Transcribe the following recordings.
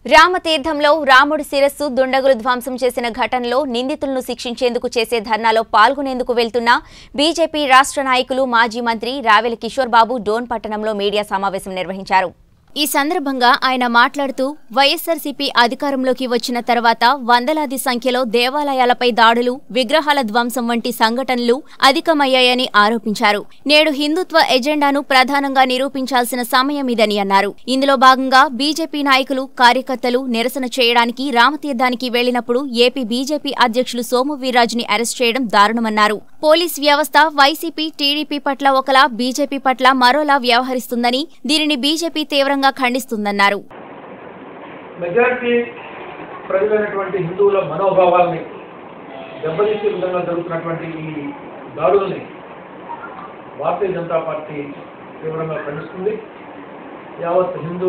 రామతీర్థంలో రాముడి శిరస్సు దుండగులు ధ్వంసం చేసిన ఘటనలో నిందితులను శిక్షించేందుకు చేసే ధర్నాలో పాల్గొనేందుకు వెళ్తున్న బీజేపీ రాష్ట్ర నాయకులు మాజీ మంత్రి రావెల కిషోర్ బాబు డోన్ పట్టణంలో మీడియా సమావేశం నిర్వహించారు ఈ సందర్భంగా ఆయన మాట్లాడుతూ వైఎస్సార్సీపీ అధికారంలోకి వచ్చిన తర్వాత వందలాది సంఖ్యలో దేవాలయాలపై దాడులు విగ్రహాల ధ్వంసం వంటి సంఘటనలు అధికమయ్యాయని ఆరోపించారు నేడు హిందుత్వ ఎజెండాను ప్రధానంగా నిరూపించాల్సిన సమయం ఇదని అన్నారు ఇందులో భాగంగా బీజేపీ నాయకులు కార్యకర్తలు నిరసన చేయడానికి రామతీర్థానికి వెళ్లినప్పుడు ఏపీ బీజేపీ అధ్యక్షులు సోము వీర్రాజుని అరెస్ట్ చేయడం దారుణమన్నారు పోలీస్ వ్యవస్థ వైసీపీ టీడీపీ పట్ల ఒకలా బీజేపీ పట్ల మరోలా వ్యవహరిస్తుందని దీనిని బీజేపీ తీవ్రంగా ఖండిస్తుందన్నారు మెజారిటీ ప్రజలైనటువంటి హిందువుల మనోభావాల్ని దెబ్బతీసే విధంగా జరుగుతున్నటువంటి ఈ దాడుల్ని భారతీయ జనతా పార్టీ తీవ్రంగా ఖండిస్తుంది యావత్ హిందూ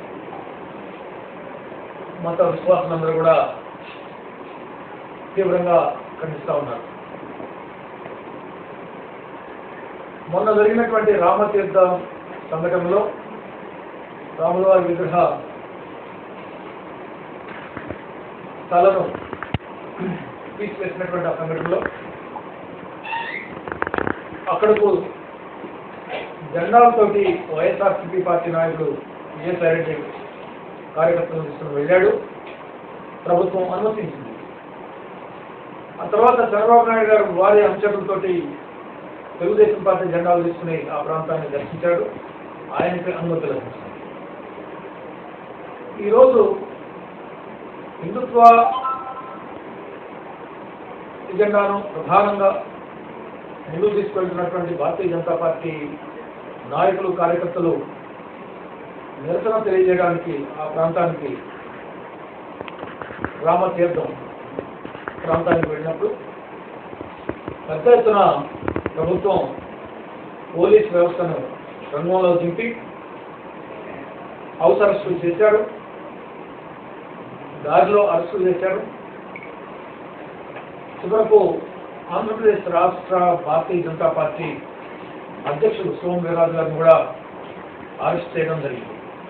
మత విశ్వాసులందరూ కూడా తీవ్రంగా ఖండిస్తూ ఉన్నారు మొన్న జరిగినటువంటి రామతీర్థ సంఘటనలో రాముల వారి విగ్రహ తలను తీసివేసినటువంటి ఆ సంఘటనలో అక్కడకు జెండాలతోటి వైఎస్ఆర్సీపీ పార్టీ నాయకుడు విజయసాయి రెడ్డి కార్యకర్తలు తీసుకుని వెళ్ళాడు ప్రభుత్వం అనుమతించింది ఆ తర్వాత చంద్రబాబు నాయుడు గారు వారి అంశాలతోటి తెలుగుదేశం పార్టీ జెండాలు తీసుకుని ఆ ప్రాంతాన్ని దర్శించాడు ఆయనకి అనుమతి లభించింది ఈరోజు హిందుత్వ ఎజెండాను ప్రధానంగా ముందుకు తీసుకెళ్తున్నటువంటి భారతీయ జనతా పార్టీ నాయకులు కార్యకర్తలు నిరసన తెలియజేయడానికి ఆ ప్రాంతానికి రామతీర్థం ప్రాంతానికి వెళ్ళినప్పుడు పెద్ద ఎత్తున ప్రభుత్వం పోలీస్ వ్యవస్థను రంగంలో దింపి హౌస్ అరెస్టులు చేశారు దారిలో అరెస్టులు చేశారు చివరకు ఆంధ్రప్రదేశ్ రాష్ట్ర భారతీయ జనతా పార్టీ అధ్యక్షుడు సోమ్ వీర్రాజు గారిని కూడా అరెస్ట్ చేయడం జరిగింది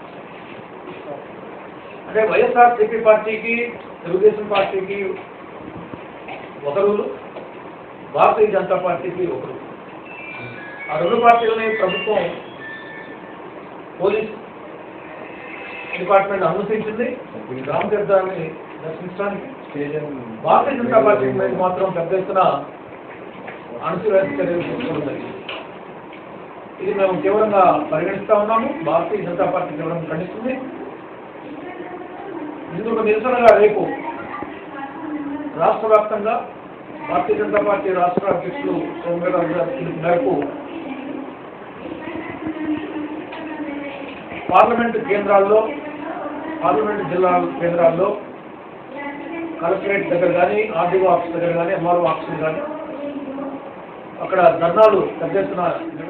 అంటే వైఎస్ఆర్సీపీ పార్టీకి తెలుగుదేశం పార్టీకి ఒక రూలు భారతీయ జనతా పార్టీకి ఒక రూలు ఆ రెండు పార్టీలని ప్రభుత్వం పోలీస్ డిపార్ట్మెంట్ అనుమతించింది రామతీర్థాన్ని దర్శించడానికి భారతీయ జనతా పార్టీ మీద మాత్రం పెద్ద ఎత్తున అణచివేత చర్యలు తీసుకోవడం జరిగింది ఇది మేము తీవ్రంగా పరిగణిస్తా ఉన్నాము భారతీయ జనతా పార్టీ తీవ్రంగా ఖండిస్తుంది ఇందుకు నిరసనగా రేపు రాష్ట్ర వ్యాప్తంగా భారతీయ జనతా పార్టీ రాష్ట్ర అధ్యక్షులు సోమవీరరాజు గారి పిలుపు మేరకు పార్లమెంటు కేంద్రాల్లో పార్లమెంటు జిల్లా కేంద్రాల్లో కలెక్టరేట్ దగ్గర కానీ ఆర్డీఓ ఆఫీస్ దగ్గర కానీ ఎంఆర్ఓ ఆఫీసులు కానీ అక్కడ ధర్నాలు పెద్ద ఎత్తున